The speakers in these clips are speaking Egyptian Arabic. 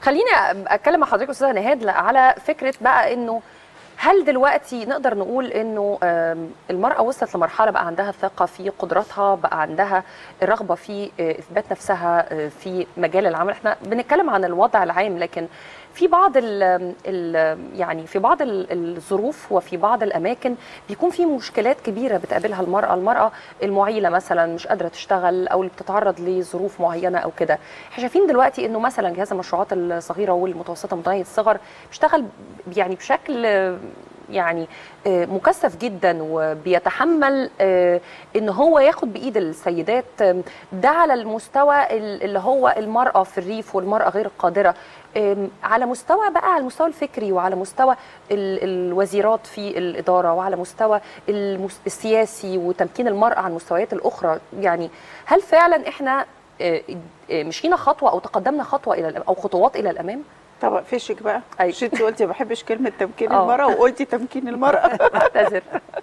خليني اتكلم مع حضرتك استاذه نهاد على فكره بقى انه هل دلوقتي نقدر نقول انه آم، المراه وصلت لمرحله بقى عندها ثقه في قدراتها بقى عندها الرغبه في آه، اثبات نفسها آه، في مجال العمل احنا بنتكلم عن الوضع العام لكن في بعض ال ال يعني في بعض ال- الظروف وفي بعض الاماكن بيكون في مشكلات كبيره بتقابلها المراه المراه المعيله مثلا مش قادره تشتغل او اللي بتتعرض لظروف معينه او كده احنا شايفين دلوقتي انه مثلا جهاز المشروعات الصغيره والمتوسطه متوسطه الصغر بيشتغل يعني بشكل آه، يعني آه، مكثف جدا وبيتحمل آه، ان هو ياخد بايد السيدات آم، ده على المستوى ال- اللي هو المراه في الريف والمراه غير القادره آم، على مستوى بقى على المستوى الفكري وعلى مستوى ال- الوزيرات في الاداره وعلى مستوى المس- السياسي وتمكين المراه على المستويات الاخرى يعني هل فعلا احنا آه، آه، مشينا خطوه او تقدمنا خطوه الى الأم- او خطوات الى الامام طب اقفشك بقى أيوة. مش انت قلتي ما بحبش كلمه تمكين آه. المراه وقلتي تمكين المراه اعتذر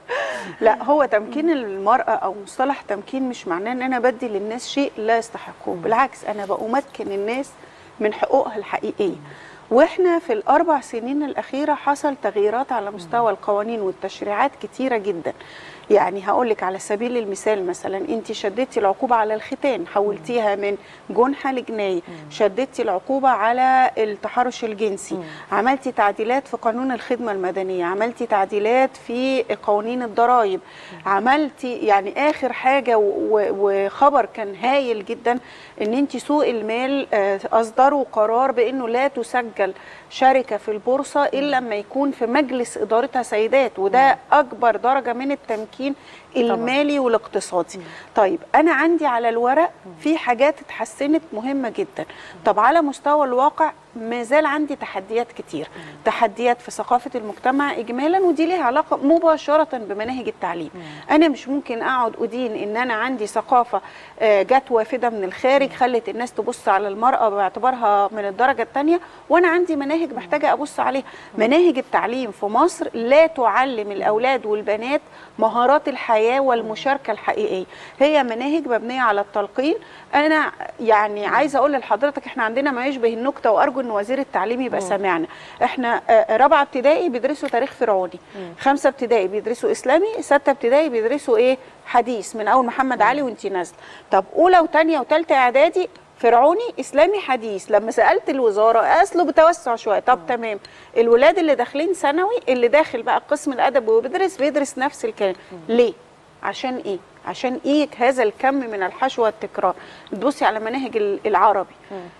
لا هو تمكين المرأة أو مصطلح تمكين مش معناه إن أنا بدي للناس شيء لا يستحقوه بالعكس أنا بأمكن الناس من حقوقها الحقيقية واحنا في الاربع سنين الاخيره حصل تغييرات على مستوى القوانين والتشريعات كتيره جدا يعني هقول لك على سبيل المثال مثلا انت شددتي العقوبه على الختان حولتيها من جنحه لجنايه شددتي العقوبه على التحرش الجنسي عملتي تعديلات في قانون الخدمه المدنيه عملتي تعديلات في قوانين الضرائب عملتي يعني اخر حاجه و- و- وخبر كان هايل جدا ان انت سوق المال آه، اصدروا قرار بانه لا تسجل شركه في البورصه الا لما يكون في مجلس ادارتها سيدات وده اكبر درجه من التمكين المالي والاقتصادي طيب انا عندي على الورق في حاجات اتحسنت مهمه جدا طب على مستوى الواقع ما زال عندي تحديات كتير تحديات في ثقافه المجتمع اجمالا ودي ليها علاقه مباشره بمناهج التعليم انا مش ممكن اقعد ادين ان انا عندي ثقافه آه، جت وافده من الخارج خلت الناس تبص على المراه باعتبارها من الدرجه الثانيه وانا عندي مناهج محتاجه ابص عليها مناهج التعليم في مصر لا تعلم الاولاد والبنات مهارات الحياه والمشاركه الحقيقيه هي مناهج مبنيه على التلقين انا يعني عايزه اقول لحضرتك احنا عندنا ما يشبه النكته وارجو ان وزير التعليم يبقى سامعنا احنا آه، رابعه ابتدائي بيدرسوا تاريخ فرعوني خمسه ابتدائي بيدرسوا اسلامي سته ابتدائي بيدرسوا ايه حديث من اول محمد علي وانت نازله طب اولى وثانيه وثالثه اعدادي فرعوني اسلامي حديث لما سالت الوزاره اصله بتوسع شويه طب تمام الولاد اللي داخلين ثانوي اللي داخل بقى قسم الادب وبيدرس بيدرس نفس الكلام ليه عشان ايه عشان ايه هذا الكم من الحشو والتكرار تبصي على مناهج ال- العربي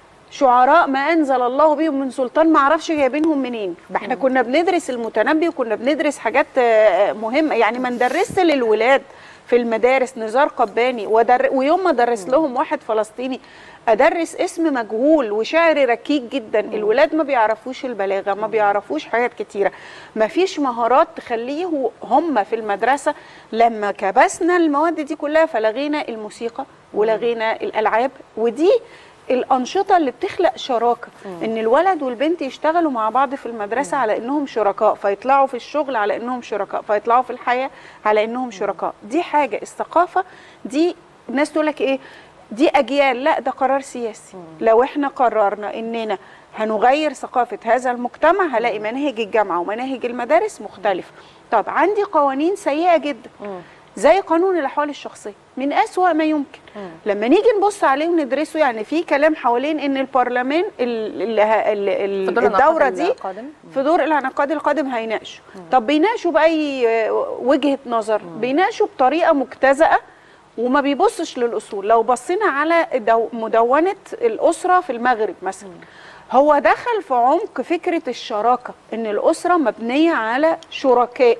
شعراء ما انزل الله بهم من سلطان ما اعرفش جايبينهم منين ده احنا كنا بندرس المتنبي وكنا بندرس حاجات آه، مهمه يعني ما ندرس للولاد في المدارس نزار قباني ودر ويوم ما درس لهم واحد فلسطيني ادرس اسم مجهول وشعر ركيك جدا الولاد ما بيعرفوش البلاغه ما بيعرفوش حاجات كتيره ما فيش مهارات تخليه هم في المدرسه لما كبسنا المواد دي كلها فلغينا الموسيقى ولغينا الالعاب ودي الانشطه اللي بتخلق شراكه ان الولد والبنت يشتغلوا مع بعض في المدرسه على انهم شركاء فيطلعوا في الشغل على انهم شركاء فيطلعوا في الحياه على انهم شركاء دي حاجه الثقافه دي الناس تقول لك ايه دي اجيال لا ده قرار سياسي لو احنا قررنا اننا هنغير ثقافه هذا المجتمع هلاقي مناهج الجامعه ومناهج المدارس مختلفه طب عندي قوانين سيئه جدا زي قانون الاحوال الشخصيه من اسوا ما يمكن لما نيجي نبص عليه وندرسه يعني في كلام حوالين ان البرلمان ال- ال- ال- في دور ال- الدوره الانعقاد دي القادم. في دور الانعقاد القادم هيناقشوا طب بيناقشوا باي وجهه نظر بيناقشوا بطريقه مجتزأه وما بيبصش للاصول لو بصينا على دو- مدونه الاسره في المغرب مثلا هو دخل في عمق فكره الشراكه ان الاسره مبنيه على شركاء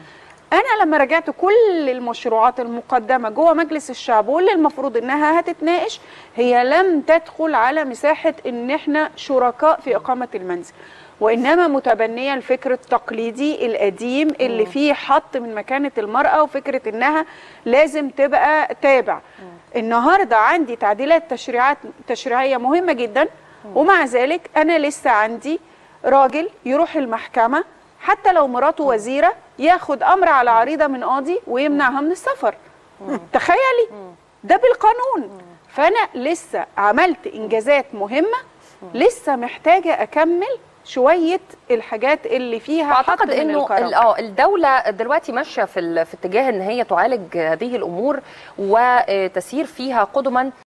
انا لما رجعت كل المشروعات المقدمه جوه مجلس الشعب واللي المفروض انها هتتناقش هي لم تدخل على مساحه ان احنا شركاء في اقامه المنزل وانما متبنيه الفكر التقليدي القديم اللي فيه حط من مكانه المراه وفكره انها لازم تبقى تابع النهارده عندي تعديلات تشريعات تشريعيه مهمه جدا ومع ذلك انا لسه عندي راجل يروح المحكمه حتى لو مراته وزيره ياخد امر على عريضه من قاضي ويمنعها من السفر تخيلي ده بالقانون فانا لسه عملت انجازات مهمه لسه محتاجه اكمل شويه الحاجات اللي فيها واعتقد حط من انه الكرم. ال- اه الدوله دلوقتي ماشيه في ال- في اتجاه ان هي تعالج هذه الامور وتسير فيها قدما